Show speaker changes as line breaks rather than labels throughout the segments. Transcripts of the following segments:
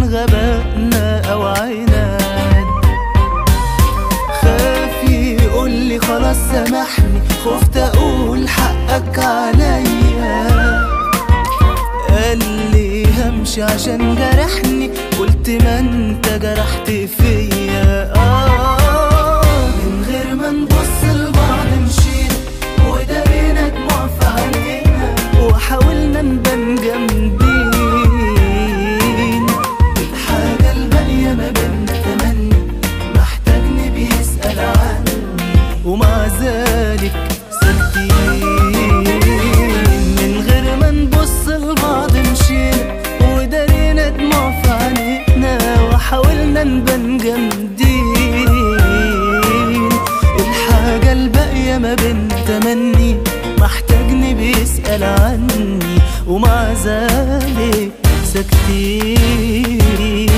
عن غبائنا او عناد خاف يقولي خلاص سامحني خفت اقول حقك عليا قال لي همشي عشان جرحني قلت ما انت جرحت فيا آه من غير ما نبص لبعض مشينا ودارينا دموع في عينينا وحاولنا نبان جامدين الحاجة الباقية ما بينا تمني محتاجني بيسأل عني ومع ذلك ساكتين من غير ما نبص لبعض مشينا ودارينا دموع في عينينا وحاولنا نبان جامدين الحاجة الباقية ما بين تمني محتاجني بيسأل عني ومع ذلك ساكتين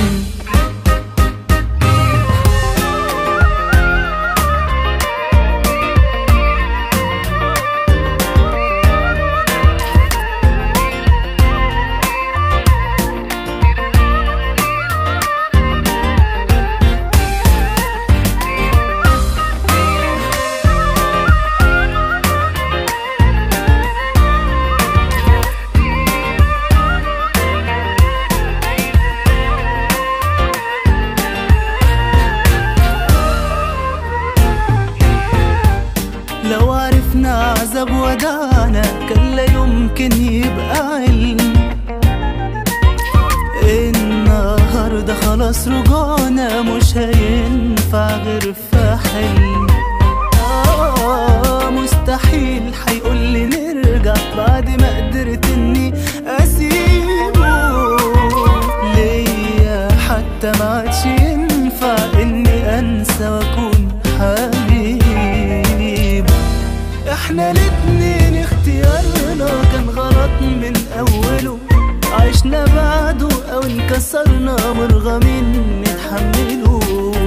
لو عرفنا عذاب ودعنا كان لا يمكن يبقى علم النهاردة خلاص رجعنا مش هينفع غير في حلم آه مستحيل هيقولي نرجع بعد ما قدرت اني اسيبه ليا حتى ما عادش ينفع اني انسى واكون حبيب احنا الاتنين اختيارنا كان غلط من اوله عشنا بعده او انكسرنا مرغمين نتحمله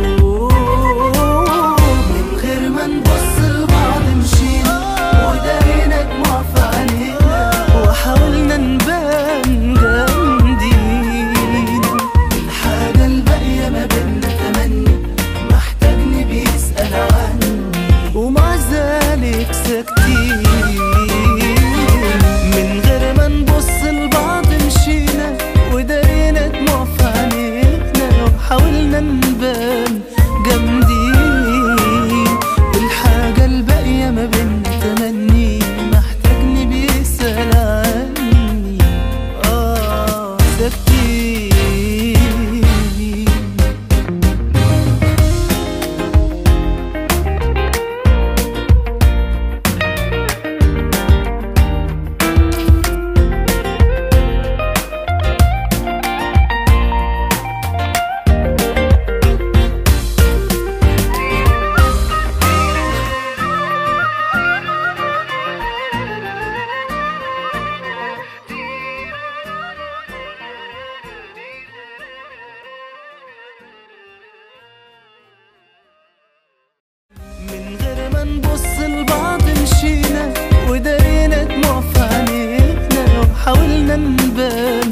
من غير ما نبص لبعض مشينا ودارينا دموع في عينينا وحاولنا نبان جامدين الحاجة الباقية ما بينا تمني محتاجني بيسأل عني ومع ذلك ساكتين من غير ما نبص لبعض مشينا ودارينا دموع في عينينا وحاولنا نبان جامدين الحاجة الباقية ما بين تمني محتاجني بيسأل عني اه ساكتين من غير ما نبص لبعض مشينا ودارينا دموع في عينينا وحاولنا نبان